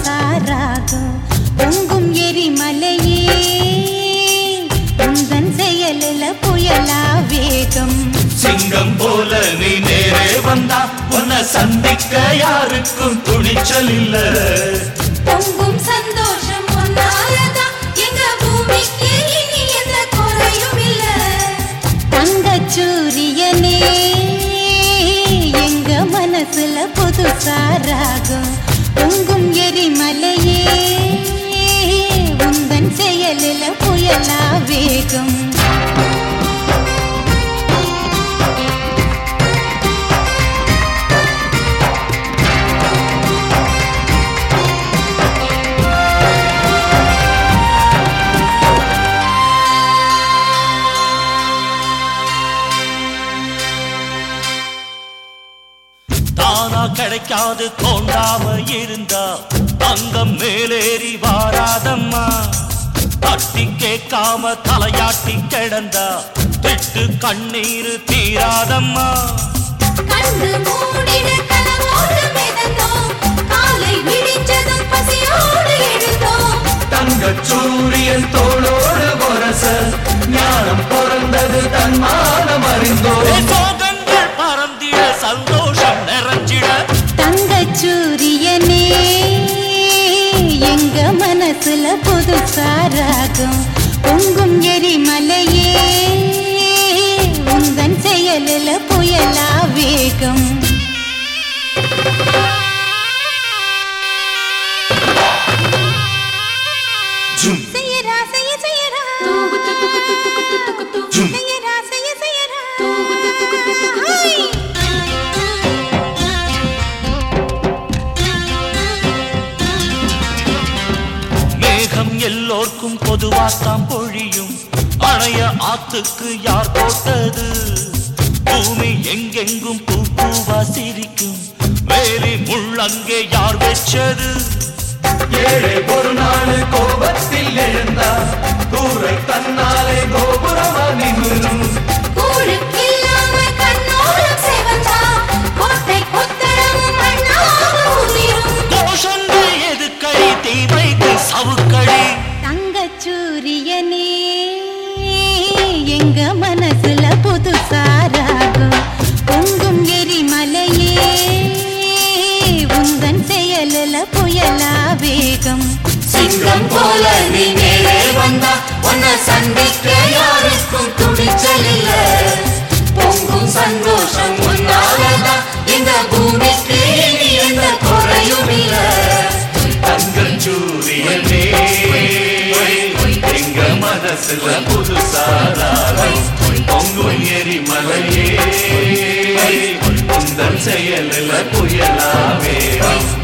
புதுசாராகும் பொங்கும் எரிமலையே உந்தன் செயலில் புயலா வேகம் சிங்கம் போல நீ நேரே வந்தா உன்னை சந்திக்க யாருக்கும் துணிச்சல் இல்ல பொங்கும் சந்தோஷம் ஒன்னாலதான் எங்க பூமிக்கு இனி எந்த குறையும் இல்ல தங்கச் சூரியனே எங்க மனசுல புதுசாராகும் பொங்கும் எரிமலையே உந்தன் செயலில் புயலா வேகம் தானா கிடைக்காது தோண்டாம இருந்தா தங்கம் மேலேறி வாராதம்மா தட்டி கேட்காம தலையாட்டி கிடந்தா திட்டு கண்ணீர் தீராதம்மா கண்டு மூடிட கனவோடு மிதந்தோம் காலை விடிஞ்சதும் பசியோடு எழுந்தோம் தங்க சூரியன் தோளோடு பொரச ஞானம் பிறந்தது தன்மானம் அறிந்தோ சோகங்கள் பறந்திட சந்தோஷம் நிறைஞ்சிட தங்கச் சூரியனே எங்க மனசுல புதுசாராகும் பொங்கும் எரிமலையே உந்தன் செயலில் புயலா வேகம் ஜும் செய்யரா செய்ய செய்யரா ஜும் செய்யரா செய்ய செய்யரா ஹை! மேகம் எல்லோர்க்கும் பொதுவாத்தான் பொழியும் அணைய ஆத்துக்கு யார் போட்டது பூமி எங்கெங்கும் பூ பூவா சிரிக்கும் வேலி முள்ளங்கே யார் வெச்சது ஏழை ஒரு நாள் கோபத்தில் எழுந்தார் கூரை தன்னாலே கோபுரமா நின்றும் கூழுக்கில்லாம கண்ணோரம் சிவந்தா, கோட்டை கொத்தளமும் மண்ணாக உதிரும். தோஷங்கள் எதுக்கடி தீமைக்கு சவுக்கடி தங்கச் சூரியனே எங்க மனசுல புதுசாராகும் பொங்கும் எரிமலையே உந்தன் செயலில் புயலா வேகம் சிங்கம் போல நீ நேரே வந்தா உன்னை சந்திக்க யாருக்கும் துணிச்சல் இல்ல பொங்கும் சந்தோஷம் உன்னாலதான் இந்த பூமிக்கு இனி எந்த குறையும் இல்ல தங்கள் சூரியனே எங்க மனசுல புதுசாதாரம் பொங்கும் எரிமலையே உந்தன் செயலில் புயலாவே